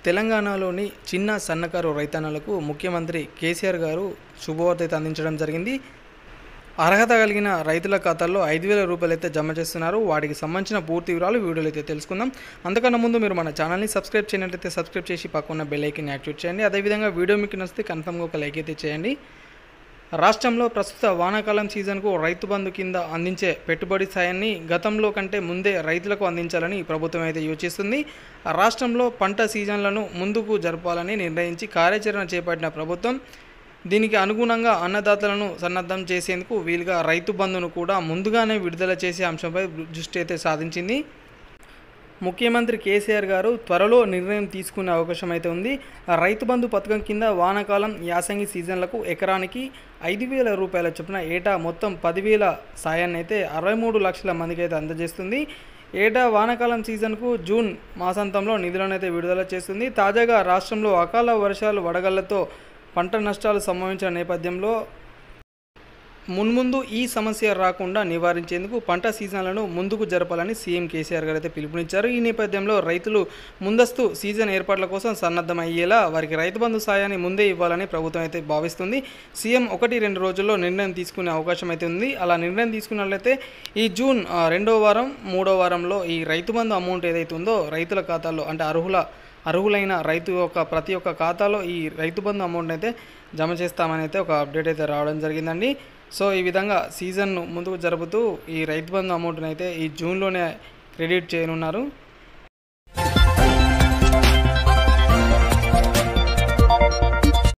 తెలంగాణలోని చిన్న సన్నకారు రైతన్నలకు ముఖ్యమంత్రి కేసీఆర్ గారు శుభవార్త అయితే అందించడం జరిగింది అర్హత కలిగిన రైతుల ఖాతాల్లో ఐదు వేల రూపాయలు అయితే జమ చేస్తున్నారు వాటికి సంబంధించిన పూర్తి వివరాలు వీడియోలో అయితే తెలుసుకుందాం అంతకన్నా ముందు మీరు మన ఛానల్ని సబ్స్క్రైబ్ చేయనట్లయితే సబ్స్క్రైబ్ చేసి పక్కన బెల్ ఐకన్ యాక్టివేట్ చేయండి అదేవిధంగా వీడియో మీకు నచ్చితే కన్ఫర్మ్గా ఒక లైక్ అయితే చేయండి రాష్ట్రంలో ప్రస్తుత వానాకాలం సీజన్కు రైతు బంధు కింద అందించే పెట్టుబడి సాయాన్ని గతంలో కంటే ముందే రైతులకు అందించాలని ప్రభుత్వం అయితే యోచిస్తుంది రాష్ట్రంలో పంట సీజన్లను ముందుకు జరపాలని నిర్ణయించి కార్యాచరణ చేపట్టిన ప్రభుత్వం దీనికి అనుగుణంగా అన్నదాతలను సన్నద్ధం చేసేందుకు వీలుగా రైతు బంధును కూడా ముందుగానే విడుదల చేసే అంశంపై దృష్టి అయితే సాధించింది ముఖ్యమంత్రి కేసీఆర్ గారు త్వరలో నిర్ణయం తీసుకునే అవకాశం అయితే ఉంది రైతు బంధు పథకం కింద వానాకాలం యాసంగి సీజన్లకు ఎకరానికి ఐదు వేల రూపాయల చొప్పున ఏటా మొత్తం పదివేల సాయాన్ని అయితే అరవై మూడు లక్షల మందికి అయితే అందజేస్తుంది ఏటా వానాకాలం సీజన్కు జూన్ మాసాంతంలో నిధులను అయితే విడుదల చేస్తుంది తాజాగా రాష్ట్రంలో అకాల వర్షాలు వడగళ్లతో పంట నష్టాలు సంభవించిన నేపథ్యంలో మున్ముందు ఈ సమస్య రాకుండా నివారించేందుకు పంట సీజన్లను ముందుకు జరపాలని సీఎం కేసీఆర్ గారు అయితే పిలుపునిచ్చారు ఈ నేపథ్యంలో రైతులు ముందస్తు సీజన్ ఏర్పాట్ల కోసం సన్నద్ధమయ్యేలా వారికి రైతు బంధు సాయాన్ని ముందే ఇవ్వాలని ప్రభుత్వం అయితే భావిస్తుంది సీఎం ఒకటి రెండు రోజుల్లో నిర్ణయం తీసుకునే అవకాశం అయితే ఉంది అలా నిర్ణయం తీసుకున్నట్లయితే ఈ జూన్ ఆ, రెండో వారం మూడో వారంలో ఈ రైతు బంధు అమౌంట్ ఏదైతే ఉందో రైతుల ఖాతాల్లో అంటే అర్హుల అర్హులైన రైతు యొక్క ప్రతి ఒక్క ఖాతాలో ఈ రైతు బంధు అమౌంట్ అయితే జమ చేస్తామని అయితే ఒక అప్డేట్ అయితే రావడం జరిగిందండి సో ఈ విధంగా సీజన్ను ముందుకు జరుపుతూ ఈ రైతు బంధు అమౌంట్ని అయితే ఈ జూన్లోనే క్రెడిట్ చేయనున్నారు